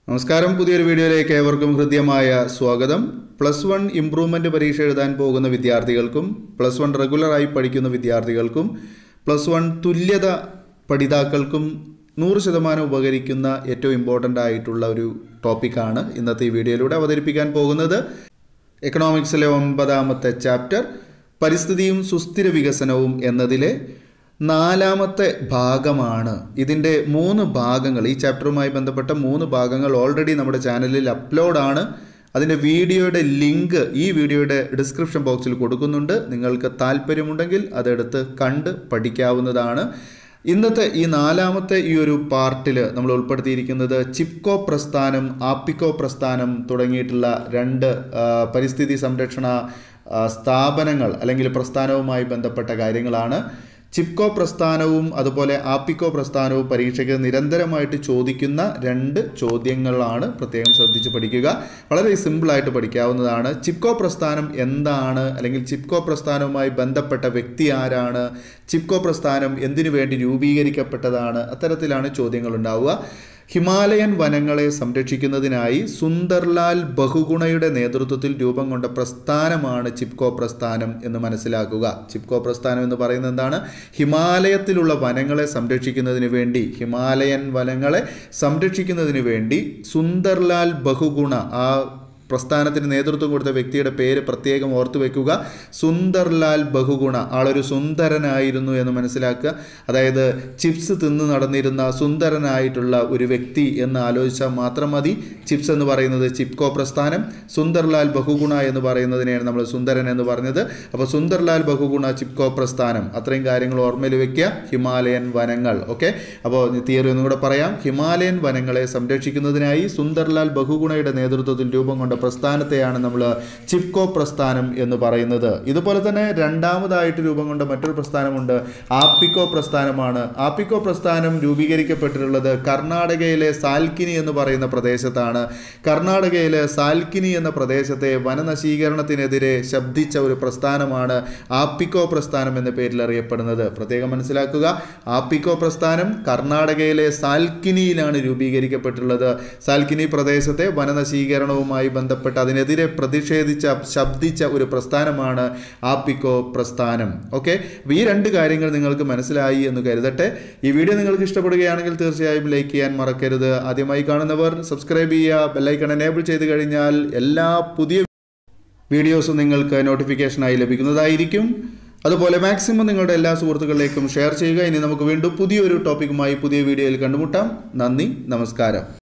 നമസ്കാരം പുതിയൊരു വീഡിയോയിലേക്ക് ഏവർക്കും ഹൃദ്യമായ സ്വാഗതം പ്ലസ് വൺ ഇംപ്രൂവ്മെൻ്റ് പരീക്ഷ എഴുതാൻ പോകുന്ന വിദ്യാർത്ഥികൾക്കും പ്ലസ് വൺ റെഗുലറായി പഠിക്കുന്ന വിദ്യാർത്ഥികൾക്കും പ്ലസ് വൺ തുല്യത പഠിതാക്കൾക്കും നൂറ് ശതമാനം ഉപകരിക്കുന്ന ഏറ്റവും ഇമ്പോർട്ടൻ്റ് ആയിട്ടുള്ള ഒരു ടോപ്പിക്കാണ് ഇന്നത്തെ ഈ വീഡിയോയിലൂടെ അവതരിപ്പിക്കാൻ പോകുന്നത് എക്കണോമിക്സിലെ ഒൻപതാമത്തെ ചാപ്റ്റർ പരിസ്ഥിതിയും സുസ്ഥിര വികസനവും എന്നതിലെ നാലാമത്തെ ഭാഗമാണ് ഇതിൻ്റെ മൂന്ന് ഭാഗങ്ങൾ ഈ ചാപ്റ്ററുമായി ബന്ധപ്പെട്ട മൂന്ന് ഭാഗങ്ങൾ ഓൾറെഡി നമ്മുടെ ചാനലിൽ അപ്ലോഡാണ് അതിൻ്റെ വീഡിയോയുടെ ലിങ്ക് ഈ വീഡിയോയുടെ ഡിസ്ക്രിപ്ഷൻ ബോക്സിൽ കൊടുക്കുന്നുണ്ട് നിങ്ങൾക്ക് താല്പര്യമുണ്ടെങ്കിൽ അതെടുത്ത് കണ്ട് പഠിക്കാവുന്നതാണ് ഇന്നത്തെ ഈ നാലാമത്തെ ഈ ഒരു പാർട്ടിൽ നമ്മൾ ഉൾപ്പെടുത്തിയിരിക്കുന്നത് ചിപ്കോ പ്രസ്ഥാനം ആപ്പിക്കോ പ്രസ്ഥാനം തുടങ്ങിയിട്ടുള്ള രണ്ട് ആ, പരിസ്ഥിതി സംരക്ഷണ ആ, സ്ഥാപനങ്ങൾ അല്ലെങ്കിൽ പ്രസ്ഥാനവുമായി ബന്ധപ്പെട്ട കാര്യങ്ങളാണ് ചിപ്കോ പ്രസ്ഥാനവും അതുപോലെ ആപ്പിക്കോ പ്രസ്ഥാനവും പരീക്ഷയ്ക്ക് നിരന്തരമായിട്ട് ചോദിക്കുന്ന രണ്ട് ചോദ്യങ്ങളാണ് പ്രത്യേകം ശ്രദ്ധിച്ച് പഠിക്കുക വളരെ സിമ്പിളായിട്ട് പഠിക്കാവുന്നതാണ് ചിപ്കോ പ്രസ്ഥാനം എന്താണ് അല്ലെങ്കിൽ ചിപ്കോ പ്രസ്ഥാനവുമായി ബന്ധപ്പെട്ട വ്യക്തി ആരാണ് ചിപ്കോ പ്രസ്ഥാനം എന്തിനു വേണ്ടി രൂപീകരിക്കപ്പെട്ടതാണ് അത്തരത്തിലാണ് ചോദ്യങ്ങൾ ഉണ്ടാവുക ഹിമാലയൻ വനങ്ങളെ സംരക്ഷിക്കുന്നതിനായി സുന്ദർലാൽ ബഹുഗുണയുടെ നേതൃത്വത്തിൽ രൂപം കൊണ്ട പ്രസ്ഥാനമാണ് ചിപ്കോ പ്രസ്ഥാനം എന്ന് മനസ്സിലാക്കുക ചിപ്കോ പ്രസ്ഥാനം എന്ന് പറയുന്നത് എന്താണ് ഹിമാലയത്തിലുള്ള വനങ്ങളെ സംരക്ഷിക്കുന്നതിന് വേണ്ടി ഹിമാലയൻ വനങ്ങളെ സംരക്ഷിക്കുന്നതിന് വേണ്ടി സുന്ദർലാൽ ബഹുഗുണ ആ പ്രസ്ഥാനത്തിന് നേതൃത്വം കൊടുത്ത വ്യക്തിയുടെ പേര് പ്രത്യേകം ഓർത്തു വെക്കുക സുന്ദർലാൽ ബഹുഗുണ ആളൊരു സുന്ദരനായിരുന്നു എന്ന് മനസ്സിലാക്കുക അതായത് ചിപ്സ് തിന്ന് നടന്നിരുന്ന സുന്ദരനായിട്ടുള്ള ഒരു വ്യക്തി എന്ന് ആലോചിച്ചാൽ മാത്രം മതി ചിപ്സ് എന്ന് പറയുന്നത് ചിപ്കോ പ്രസ്ഥാനം സുന്ദർലാൽ ബഹുഗുണ എന്ന് പറയുന്നതിനെയാണ് നമ്മൾ സുന്ദരൻ എന്ന് പറഞ്ഞത് അപ്പോൾ സുന്ദർലാൽ ബഹുഗുണ ചിപ്കോ പ്രസ്ഥാനം അത്രയും കാര്യങ്ങൾ ഓർമ്മയിൽ വെക്കുക ഹിമാലയൻ വനങ്ങൾ ഓക്കെ അപ്പോൾ തിയറി ഒന്നും കൂടെ പറയാം ഹിമാലയൻ വനങ്ങളെ സംരക്ഷിക്കുന്നതിനായി സുന്ദർലാൽ ബഹുഗുണയുടെ നേതൃത്വത്തിൽ രൂപം കൊണ്ട പ്രസ്ഥാനത്തെയാണ് നമ്മൾ ചിപ്കോ പ്രസ്ഥാനം എന്ന് പറയുന്നത് ഇതുപോലെ തന്നെ രണ്ടാമതായിട്ട് രൂപം കൊണ്ട മറ്റൊരു പ്രസ്ഥാനമുണ്ട് ആപ്പിക്കോ പ്രസ്ഥാനമാണ് ആപ്പിക്കോ പ്രസ്ഥാനം രൂപീകരിക്കപ്പെട്ടിട്ടുള്ളത് കർണാടകയിലെ സാൽക്കിനി എന്ന് പറയുന്ന പ്രദേശത്താണ് കർണാടകയിലെ സാൽക്കിനി എന്ന പ്രദേശത്തെ വനനശീകരണത്തിനെതിരെ ശബ്ദിച്ച ഒരു പ്രസ്ഥാനമാണ് ആപ്പിക്കോ പ്രസ്ഥാനം എന്ന പേരിൽ അറിയപ്പെടുന്നത് പ്രത്യേകം മനസ്സിലാക്കുക ആപ്പിക്കോ പ്രസ്ഥാനം കർണാടകയിലെ സാൽക്കിനിയിലാണ് രൂപീകരിക്കപ്പെട്ടിട്ടുള്ളത് സാൽക്കിനി പ്രദേശത്തെ വനനശീകരണവുമായി ബന്ധപ്പെട്ട് അതിനെതിരെ പ്രതിഷേധിച്ച ശബ്ദിച്ച ഒരു പ്രസ്ഥാനമാണ് ആപ്പിക്കോ പ്രസ്ഥാനം ഓക്കെ ഈ രണ്ട് കാര്യങ്ങൾ നിങ്ങൾക്ക് മനസ്സിലായി എന്ന് കരുതട്ടെ ഈ വീഡിയോ നിങ്ങൾക്ക് ഇഷ്ടപ്പെടുകയാണെങ്കിൽ തീർച്ചയായും ലൈക്ക് ചെയ്യാൻ മറക്കരുത് ആദ്യമായി കാണുന്നവർ സബ്സ്ക്രൈബ് ചെയ്യുക ബെല്ലൈക്കൺ എനേബിൾ ചെയ്ത് കഴിഞ്ഞാൽ എല്ലാ പുതിയ വീഡിയോസും നിങ്ങൾക്ക് നോട്ടിഫിക്കേഷനായി ലഭിക്കുന്നതായിരിക്കും അതുപോലെ മാക്സിമം നിങ്ങളുടെ എല്ലാ സുഹൃത്തുക്കളിലേക്കും ഷെയർ ചെയ്യുക ഇനി നമുക്ക് വീണ്ടും പുതിയൊരു ടോപ്പിക്കുമായി പുതിയ വീഡിയോയിൽ കണ്ടുമുട്ടാം നന്ദി നമസ്കാരം